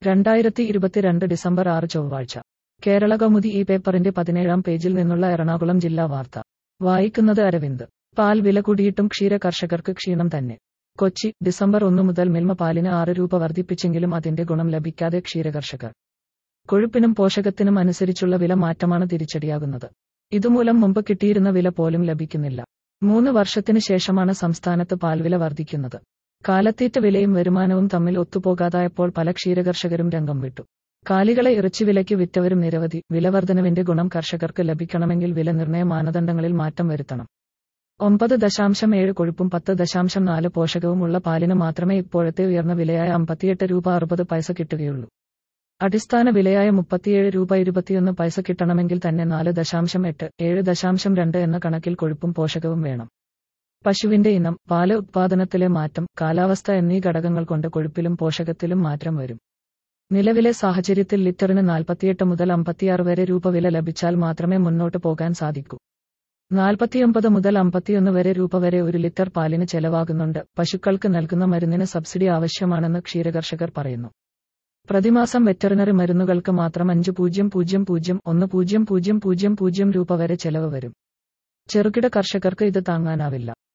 രണ്ടായിരത്തി ഇരുപത്തിരണ്ട് ഡിസംബർ ആറ് ചൊവ്വാഴ്ച കേരള കൗമുദി ഈ പേപ്പറിന്റെ പതിനേഴാം പേജിൽ നിന്നുള്ള എറണാകുളം ജില്ലാ വാർത്ത വായിക്കുന്നത് അരവിന്ദ് പാൽ വില കൂടിയിട്ടും ക്ഷീര കർഷകർക്ക് ക്ഷീണം തന്നെ കൊച്ചി ഡിസംബർ ഒന്ന് മുതൽ മിൽമ പാലിന് ആറ് രൂപ വർദ്ധിപ്പിച്ചെങ്കിലും അതിന്റെ ഗുണം ലഭിക്കാതെ ക്ഷീരകർഷകർ കൊഴുപ്പിനും പോഷകത്തിനും അനുസരിച്ചുള്ള വില മാറ്റമാണ് തിരിച്ചടിയാകുന്നത് ഇതുമൂലം മുമ്പ് കിട്ടിയിരുന്ന വില പോലും ലഭിക്കുന്നില്ല മൂന്ന് വർഷത്തിന് ശേഷമാണ് സംസ്ഥാനത്ത് പാൽവില വർദ്ധിക്കുന്നത് കാലത്തീറ്റ വിലയും വരുമാനവും തമ്മിൽ ഒത്തുപോകാതായപ്പോൾ പല ക്ഷീരകർഷകരും രംഗം വിട്ടു കാലികളെ ഇറച്ചിവിലയ്ക്ക് വിറ്റവരും നിരവധി വിലവർധനവിന്റെ ഗുണം കർഷകർക്ക് ലഭിക്കണമെങ്കിൽ വില നിർണയ മാനദണ്ഡങ്ങളിൽ മാറ്റം വരുത്തണം ഒമ്പത് ദശാംശം ഏഴ് കൊഴുപ്പും പത്ത് ദശാംശം നാല് പോഷകവും ഉള്ള പാലിന് മാത്രമേ ഇപ്പോഴത്തെ ഉയർന്ന വിലയായ അമ്പത്തിയെട്ട് രൂപ അറുപത് പൈസ കിട്ടുകയുള്ളൂ അടിസ്ഥാന വിലയായ മുപ്പത്തിയേഴ് രൂപ ഇരുപത്തിയൊന്ന് പൈസ കിട്ടണമെങ്കിൽ തന്നെ നാല് ദശാംശം എട്ട് ഏഴ് ദശാംശം രണ്ട് എന്ന കണക്കിൽ കൊഴുപ്പും പോഷകവും വേണം പശുവിന്റെ ഇനം പാല് ഉത്പാദനത്തിലെ മാറ്റം കാലാവസ്ഥ എന്നീ ഘടകങ്ങൾ കൊണ്ട് കൊഴുപ്പിലും പോഷകത്തിലും മാറ്റം വരും നിലവിലെ സാഹചര്യത്തിൽ ലിറ്ററിന് നാൽപ്പത്തിയെട്ട് മുതൽ അമ്പത്തിയാറ് വരെ രൂപ വില ലഭിച്ചാൽ മാത്രമേ മുന്നോട്ട് പോകാൻ സാധിക്കൂ നാൽപ്പത്തിയൊമ്പത് മുതൽ അമ്പത്തിയൊന്ന് വരെ രൂപ വരെ ഒരു ലിറ്റർ പാലിന് ചെലവാകുന്നുണ്ട് പശുക്കൾക്ക് നൽകുന്ന മരുന്നിന് സബ്സിഡി ആവശ്യമാണെന്ന് ക്ഷീരകർഷകർ പറയുന്നു പ്രതിമാസം വെറ്ററിനറി മരുന്നുകൾക്ക് മാത്രം അഞ്ച് പൂജ്യം പൂജ്യം പൂജ്യം ഒന്ന് പൂജ്യം പൂജ്യം പൂജ്യം പൂജ്യം രൂപ വരെ ചെലവ് വരും ചെറുകിട കർഷകർക്ക് ഇത് താങ്ങാനാവില്ല